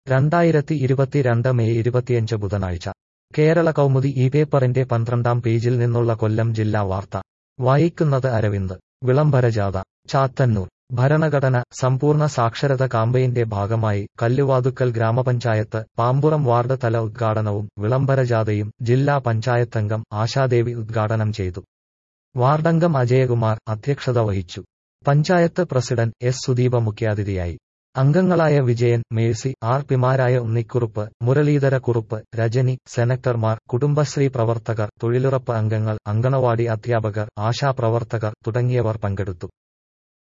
രണ്ടായിരത്തി ഇരുപത്തിരണ്ട് മെയ് ഇരുപത്തിയഞ്ച് ബുധനാഴ്ച കേരള കൗമുദി ഈ പേപ്പറിന്റെ പന്ത്രണ്ടാം പേജിൽ നിന്നുള്ള കൊല്ലം ജില്ലാ വാർത്ത വായിക്കുന്നത് അരവിന്ദ് വിളംബരജാഥ ചാത്തന്നൂർ ഭരണഘടന സമ്പൂർണ്ണ സാക്ഷരത കാമ്പയിന്റെ ഭാഗമായി കല്ലുവാതുക്കൽ ഗ്രാമപഞ്ചായത്ത് പാമ്പുറം വാർഡ് തല ഉദ്ഘാടനവും വിളംബരജാഥയും ജില്ലാ പഞ്ചായത്തംഗം ആശാദേവി ഉദ്ഘാടനം ചെയ്തു വാർഡംഗം അജയകുമാർ അധ്യക്ഷത വഹിച്ചു പഞ്ചായത്ത് പ്രസിഡന്റ് എസ് സുദീപ മുഖ്യാതിഥിയായി അംഗങ്ങളായ വിജയൻ മേഴ്സി ആർ പിമാരായ ഉണ്ണിക്കുറുപ്പ് മുരളീധര കുറുപ്പ് രജനി സെനറ്റർമാർ കുടുംബശ്രീ പ്രവർത്തകർ തൊഴിലുറപ്പ് അംഗങ്ങൾ അങ്കണവാടി അധ്യാപകർ ആശാപ്രവർത്തകർ തുടങ്ങിയവർ പങ്കെടുത്തു